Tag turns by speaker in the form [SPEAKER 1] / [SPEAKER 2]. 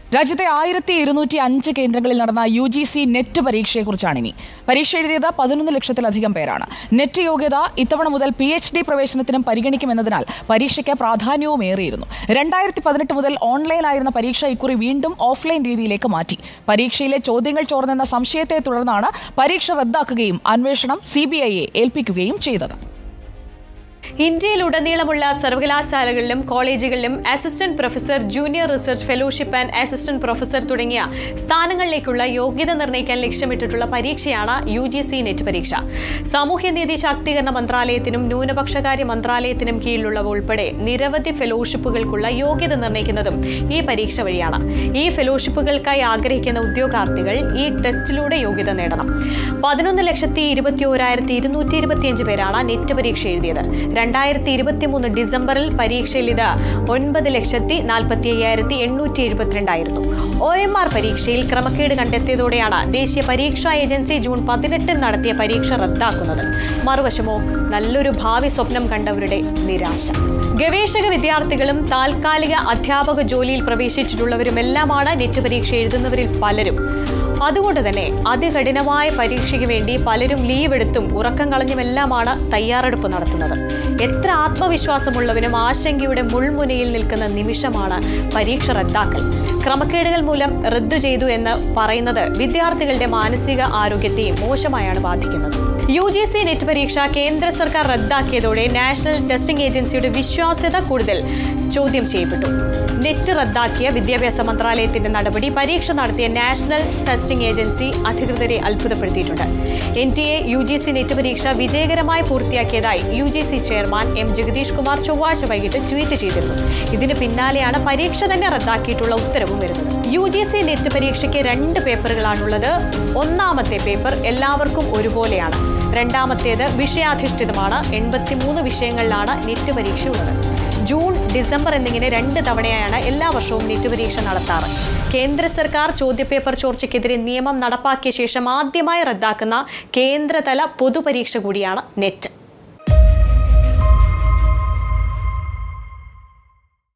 [SPEAKER 1] രാജ്യത്തെ ആയിരത്തി ഇരുന്നൂറ്റി അഞ്ച് കേന്ദ്രങ്ങളിൽ നടന്ന യു ജി സി നെറ്റ് പരീക്ഷയെക്കുറിച്ചാണ് ഇനി പരീക്ഷ എഴുതിയത് പതിനൊന്ന് ലക്ഷത്തിലധികം പേരാണ് നെറ്റ് യോഗ്യത ഇത്തവണ മുതൽ പി എച്ച് ഡി പ്രവേശനത്തിനും പരിഗണിക്കുമെന്നതിനാൽ പരീക്ഷയ്ക്ക് പ്രാധാന്യവും ഏറിയിരുന്നു രണ്ടായിരത്തി പതിനെട്ട് മുതൽ ഓൺലൈനായിരുന്ന പരീക്ഷ ഇക്കുറി വീണ്ടും ഓഫ്ലൈൻ രീതിയിലേക്ക് മാറ്റി പരീക്ഷയിലെ ചോദ്യങ്ങൾ ചോർന്നെന്ന സംശയത്തെ തുടർന്നാണ് പരീക്ഷ റദ്ദാക്കുകയും അന്വേഷണം സി ബി ഐയെ ഏൽപ്പിക്കുകയും ചെയ്തത്
[SPEAKER 2] ഇന്ത്യയിലുടനീളമുള്ള സർവകലാശാലകളിലും കോളേജുകളിലും assistant professor junior research fellowship and assistant professor തുടങ്ങിയ സ്ഥാനങ്ങളിലേക്കുള്ള യോഗ്യത നിർണ്ണയിക്കാൻ ലക്ഷ്യമിട്ടിട്ടുള്ള പരീക്ഷയാണ് യു ജി സി നെറ്റ് പരീക്ഷ സാമൂഹ്യനീതി ശാക്തീകരണ മന്ത്രാലയത്തിനും ന്യൂനപക്ഷകാര്യ മന്ത്രാലയത്തിനും കീഴിലുള്ളവ ഉൾപ്പെടെ നിരവധി ഫെലോഷിപ്പുകൾക്കുള്ള യോഗ്യത നിർണ്ണയിക്കുന്നതും ഈ പരീക്ഷ വഴിയാണ് ഈ ഫെലോഷിപ്പുകൾക്കായി ആഗ്രഹിക്കുന്ന ഉദ്യോഗാർത്ഥികൾ ഈ ടെസ്റ്റിലൂടെ യോഗ്യത നേടണം പതിനൊന്ന് ലക്ഷത്തി ഇരുപത്തി ഓരായിരത്തി ഇരുന്നൂറ്റി ഇരുപത്തിയഞ്ച് പേരാണ് നെറ്റ് പരീക്ഷ എഴുതിയത് രണ്ടായിരത്തി ഇരുപത്തി മൂന്ന് ഡിസംബറിൽ പരീക്ഷയിൽ ഇത് ഒൻപത് ലക്ഷത്തി നാൽപ്പത്തി അയ്യായിരത്തി എണ്ണൂറ്റി എഴുപത്തിരണ്ടായിരുന്നു ഒ എം ആർ പരീക്ഷയിൽ ക്രമക്കേട് കണ്ടെത്തിയതോടെയാണ് ദേശീയ പരീക്ഷാ ഏജൻസി ജൂൺ പതിനെട്ടിന് നടത്തിയ പരീക്ഷ റദ്ദാക്കുന്നത് മറുവശമോ നല്ലൊരു ഭാവി സ്വപ്നം കണ്ടവരുടെ നിരാശ ഗവേഷക വിദ്യാർത്ഥികളും താൽക്കാലിക അധ്യാപക ജോലിയിൽ പ്രവേശിച്ചിട്ടുള്ളവരുമെല്ലാമാണ് നെറ്റ് പരീക്ഷ എഴുതുന്നവരിൽ പലരും അതുകൊണ്ട് തന്നെ അതികഠിനമായ പരീക്ഷയ്ക്ക് വേണ്ടി പലരും ലീവ് എടുത്തും ഉറക്കം കളഞ്ഞുമെല്ലാമാണ് തയ്യാറെടുപ്പ് നടത്തുന്നത് എത്ര ആത്മവിശ്വാസമുള്ളവനും ആശങ്കയുടെ മുൾമുനയിൽ നിൽക്കുന്ന നിമിഷമാണ് പരീക്ഷ റദ്ദാക്കൽ ക്രമക്കേടുകൾ മൂലം റദ്ദു ചെയ്തു എന്ന് പറയുന്നത് വിദ്യാർത്ഥികളുടെ മാനസിക ആരോഗ്യത്തെയും മോശമായാണ് ബാധിക്കുന്നത് യു ജി സി നെറ്റ് പരീക്ഷ കേന്ദ്ര സർക്കാർ റദ്ദാക്കിയതോടെ നാഷണൽ ടെസ്റ്റിംഗ് ഏജൻസിയുടെ വിശ്വാസ്യത കൂടുതൽ ചോദ്യം ചെയ്യപ്പെട്ടു നെറ്റ് റദ്ദാക്കിയ വിദ്യാഭ്യാസ മന്ത്രാലയത്തിന്റെ നടപടി പരീക്ഷ നടത്തിയ നാഷണൽ ടെസ്റ്റിംഗ് ഏജൻസി അധികൃതരെ അത്ഭുതപ്പെടുത്തിയിട്ടുണ്ട് N T A U G C NET പരീക്ഷ വിജയകരമായി പൂർത്തിയാക്കിയതായി U G C chairman M Jagadish Kumar ചൊവ്വാഴ്ച വൈകിട്ട് ട്വീറ്റ് ചെയ്തിരുന്നു ഇതിന് പിന്നാലെയാണ് പരീക്ഷ തന്നെ റദ്ദാക്കിയിട്ടുള്ള ഉത്തരവും വരുന്നത് യു ജി സി നെറ്റ് പരീക്ഷയ്ക്ക് രണ്ട് പേപ്പറുകളാണുള്ളത് ഒന്നാമത്തെ പേപ്പർ എല്ലാവർക്കും ഒരുപോലെയാണ് രണ്ടാമത്തേത് വിഷയാധിഷ്ഠിതമാണ് എൺപത്തിമൂന്ന് വിഷയങ്ങളിലാണ് നെറ്റ് പരീക്ഷ ഉള്ളത് ജൂൺ ഡിസംബർ എന്നിങ്ങനെ രണ്ട് തവണയായാണ് എല്ലാ വർഷവും നെറ്റ് പരീക്ഷ നടത്താറ് കേന്ദ്ര സർക്കാർ ചോദ്യപേപ്പർ ചോർച്ചയ്ക്കെതിരെ നിയമം നടപ്പാക്കിയ ശേഷം ആദ്യമായി റദ്ദാക്കുന്ന കേന്ദ്രതല പൊതുപരീക്ഷ കൂടിയാണ് നെറ്റ്